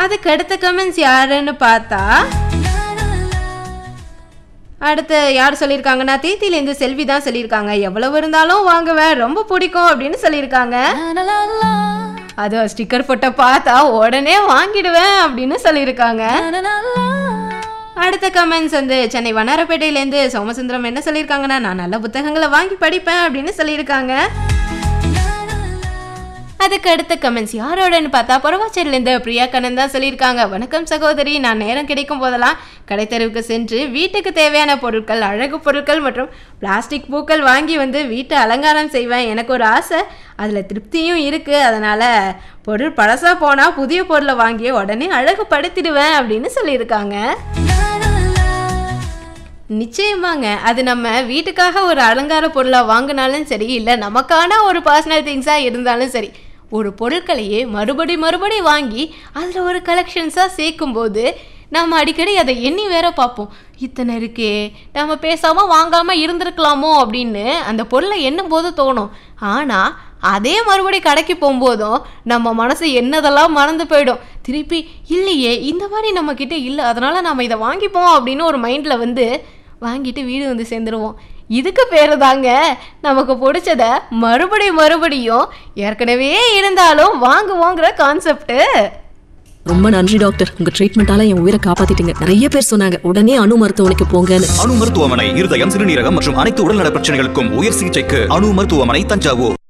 அதுக்கு அடுத்த கமெண்ட்ஸ் யாருன்னு பார்த்தா அடுத்து யார் சொல்லியிருக்காங்கன்னா தீத்திலேருந்து செல்வி தான் சொல்லியிருக்காங்க எவ்வளவு இருந்தாலும் வாங்குவேன் ரொம்ப பிடிக்கும் அப்படின்னு சொல்லியிருக்காங்க அது ஸ்டிக்கர் போட்ட பார்த்தா உடனே வாங்கிடுவேன் அப்படின்னு சொல்லியிருக்காங்க அடுத்த கமெண்ட்ஸ் வந்து சென்னை வண்ணாரப்பேட்டையிலேருந்து சோமசுந்தரம் என்ன சொல்லியிருக்காங்கன்னா நான் நல்ல புத்தகங்களை வாங்கி படிப்பேன் அப்படின்னு சொல்லியிருக்காங்க அதுக்கு அடுத்த கமெண்ட்ஸ் யாரோடன்னு பார்த்தா புறவாச்சேரிலேருந்து பிரியா கண்ணன் தான் சொல்லியிருக்காங்க வணக்கம் சகோதரி நான் நேரம் கிடைக்கும் போதெல்லாம் கடைத்தெருவுக்கு சென்று வீட்டுக்கு தேவையான பொருட்கள் அழகு பொருட்கள் மற்றும் பிளாஸ்டிக் பூக்கள் வாங்கி வந்து வீட்டை அலங்காரம் செய்வேன் எனக்கு ஒரு ஆசை அதில் திருப்தியும் இருக்குது அதனால் பொருள் பழசாக போனால் புதிய பொருளை வாங்கி உடனே அழகுபடுத்திடுவேன் அப்படின்னு சொல்லியிருக்காங்க நிச்சயமாங்க அது நம்ம வீட்டுக்காக ஒரு அலங்கார பொருளாக வாங்கினாலும் சரி இல்லை நமக்கான ஒரு பர்சனல் திங்ஸாக இருந்தாலும் சரி ஒரு பொருட்களையே மறுபடி மறுபடி வாங்கி அதில் ஒரு கலெக்ஷன்ஸாக சேர்க்கும்போது நம்ம அடிக்கடி அதை எண்ணி வேற பார்ப்போம் இத்தனை இருக்கே நம்ம பேசாமல் வாங்காமல் இருந்திருக்கலாமோ அப்படின்னு அந்த பொருளை எண்ணும் போது தோணும் ஆனால் அதே மறுபடி கடைக்கு போகும்போதும் நம்ம மனசு என்னதெல்லாம் மறந்து போயிடும் திருப்பி இல்லையே இந்த மாதிரி நம்ம கிட்ட இல்லை அதனால நம்ம இதை வாங்கிப்போம் அப்படின்னு ஒரு மைண்டில் வந்து வாங்கிட்டு வீடு வந்து சேர்ந்துருவோம் இதுக்கு பேர் தாங்க நமக்கு பிடிச்சத மறுபடியும் மறுபடியும் ஏற்கனவே இருந்தாலும் வாங்குவோங்கிற கான்செப்ட்டு ரொம்ப நன்றி டாக்டர் உங்க ட்ரீட்மெண்டால என் உயிரை காப்பாத்திட்டீங்க நிறைய பேர் சொன்னாங்க உடனே அணு மருத்துவமனைக்கு போங்கன்னு அணு மருத்துவமனை இருதயம் சிறுநீரகம் மற்றும் அனைத்து உடல்நல பிரச்சனைகளுக்கும் உயர் சிகிச்சைக்கு அணு மருத்துவமனை தஞ்சாவூர்